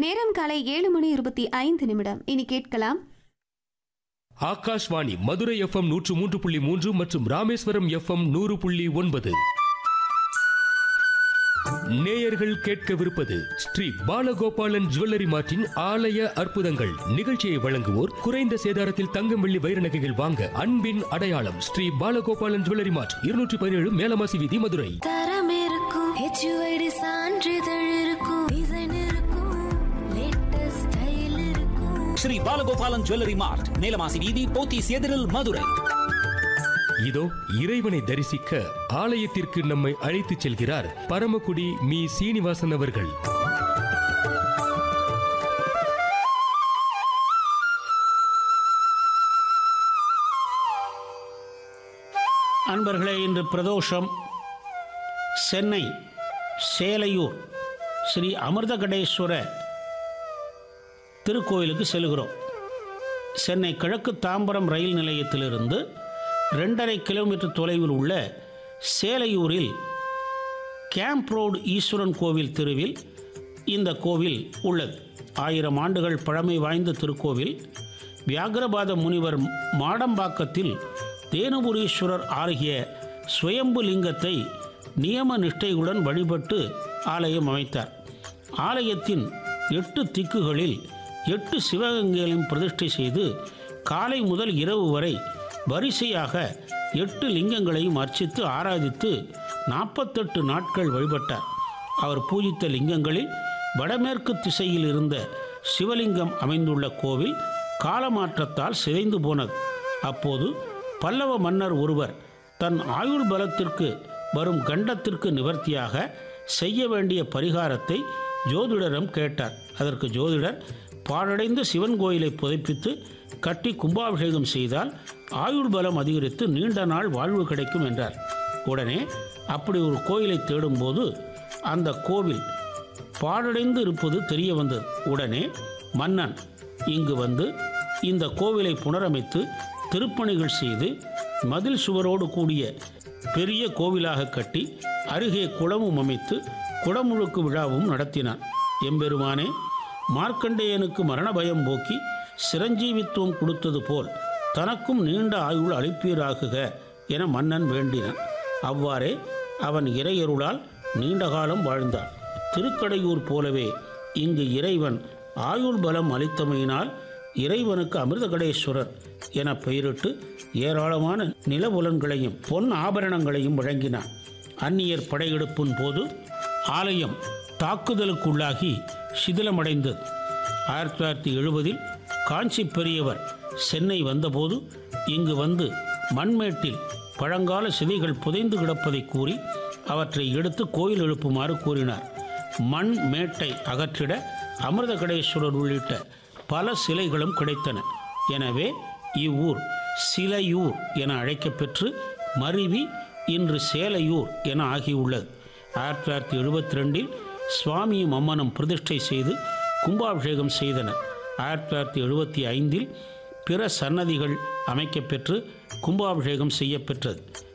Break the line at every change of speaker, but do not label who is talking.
நேரம் காலை ஏழு மணி இருபத்தி ஐந்து நிமிடம் இனி கேட்கலாம்
ஆகாஷ்வாணி மதுரை எஃப்எம் நூற்று மூன்று புள்ளி மூன்று மற்றும் ராமேஸ்வரம் எஃப்எம் நூறு புள்ளி ஒன்பது நேயர்கள் கேட்கவிருப்பது ஸ்ரீ பாலகோபாலன் ஜுவல்லரி மார்ட்டின் ஆலய அற்புதங்கள் நிகழ்ச்சியை வழங்குவோர் குறைந்த சேதாரத்தில் தங்கம் வெள்ளி வைர நகைகள் வாங்க அன்பின் அடையாளம் ஸ்ரீ பாலகோபாலன் ஜுவல்லரி மார்ட் இருநூற்றி பதினேழு மேலமாசி வீதி மதுரை
தரம் இருக்கும் ஹெச்யூஐடி சான்றிதழ் இருக்கும் டிசைன் இருக்கும் லேட்டஸ்ட் ஸ்டைல் இருக்கும்
ஸ்ரீ பாலகோபாலன் ஜுவல்லரி மார்ட் நீலமாசி வீதி போத்தீஸ் எதிரில் மதுரை
இதோ இறைவனை தரிசிக்க ஆலயத்திற்கு நம்மை அழைத்துச் செல்கிறார் பரமக்குடி மீ சீனிவாசன் அவர்கள்
அன்பர்களே இன்று பிரதோஷம் சென்னை சேலையூர் ஸ்ரீ அமிர்தகடேஸ்வர திருக்கோயிலுக்கு செல்கிறோம் சென்னை கிழக்கு தாம்பரம் ரயில் நிலையத்திலிருந்து ரெண்டரை கிலோமீட்டர் தொலைவில் உள்ள சேலையூரில் கேம்ப் ரோடு ஈஸ்வரன் கோவில் தெருவில் இந்த கோவில் உள்ளது ஆயிரம் ஆண்டுகள் பழமை வாய்ந்த திருக்கோவில் வியாகரபாத முனிவர் மாடம்பாக்கத்தில் தேனுபுரீஸ்வரர் ஆகிய சுயம்பு லிங்கத்தை நியம நிஷ்டையுடன் வழிபட்டு ஆலயம் அமைத்தார் ஆலயத்தின் எட்டு திக்குகளில் எட்டு சிவகங்கைகளையும் பிரதிஷ்டை செய்து காலை முதல் இரவு வரை வரிசையாக எட்டு லிங்கங்களையும் அர்ச்சித்து ஆராதித்து நாற்பத்தெட்டு நாட்கள் வழிபட்டார் அவர் பூஜித்த லிங்கங்களில் வடமேற்கு திசையில் இருந்த சிவலிங்கம் அமைந்துள்ள கோவில் காலமாற்றத்தால் சிதைந்து போனது அப்போது பல்லவ மன்னர் ஒருவர் தன் ஆயுள் பலத்திற்கு வரும் கண்டத்திற்கு நிவர்த்தியாக செய்ய வேண்டிய பரிகாரத்தை ஜோதிடரிடம் கேட்டார் அதற்கு ஜோதிடர் பாழடைந்த சிவன் கோயிலை புதைப்பித்து கட்டி கும்பாபிஷேகம் செய்தால் ஆயுள் பலம் அதிகரித்து நீண்ட நாள் வாழ்வு கிடைக்கும் என்றார் உடனே அப்படி ஒரு கோயிலை தேடும்போது அந்த கோவில் பாழடைந்து இருப்பது தெரிய வந்தது உடனே மன்னன் இங்கு வந்து இந்த கோவிலை புனரமைத்து திருப்பணிகள் செய்து மதில் சுவரோடு கூடிய பெரிய கோவிலாக கட்டி அருகே குளமும் அமைத்து குடமுழுக்கு விழாவும் நடத்தினான் எம்பெருமானே மார்க்கண்டேயனுக்கு மரண பயம் போக்கி சிரஞ்சீவித்துவம் கொடுத்தது போல் தனக்கும் நீண்ட ஆயுள் அளிப்பீராகுக என மன்னன் வேண்டினான் அவ்வாறே அவன் இறையருளால் நீண்ட காலம் வாழ்ந்தான் திருக்கடையூர் போலவே இங்கு இறைவன் ஆயுள் பலம் அளித்தமையினால் இறைவனுக்கு அமிர்தகடேஸ்வரர் என பெயரிட்டு ஏராளமான நிலபுலன்களையும் பொன் ஆபரணங்களையும் வழங்கினான் அந்நியர் படையெடுப்பின் போது ஆலயம் தாக்குதலுக்குள்ளாகி சிதிலமடைந்தது ஆயிரத்தி தொள்ளாயிரத்தி எழுபதில் காஞ்சி பெரியவர் சென்னை வந்தபோது இங்கு வந்து மண்மேட்டில் பழங்கால சிதைகள் புதைந்து கிடப்பதை கூறி அவற்றை எடுத்து கோயில் எழுப்புமாறு கூறினார் மண் மேட்டை அகற்றிட அமிர்தகடேஸ்வரர் உள்ளிட்ட பல சிலைகளும் கிடைத்தன எனவே இவ்வூர் சிலையூர் என அழைக்கப்பெற்று மருவி இன்று சேலையூர் என ஆகியுள்ளது ஆயிரத்தி தொள்ளாயிரத்தி எழுபத்தி ரெண்டில் சுவாமியும் அம்மனும் பிரதிஷ்டை செய்து கும்பாபிஷேகம் செய்தனர் ஆயிரத்தி தொள்ளாயிரத்தி எழுபத்தி ஐந்தில் பிற சன்னதிகள் அமைக்கப்பெற்று கும்பாபிஷேகம் செய்யப்பெற்றது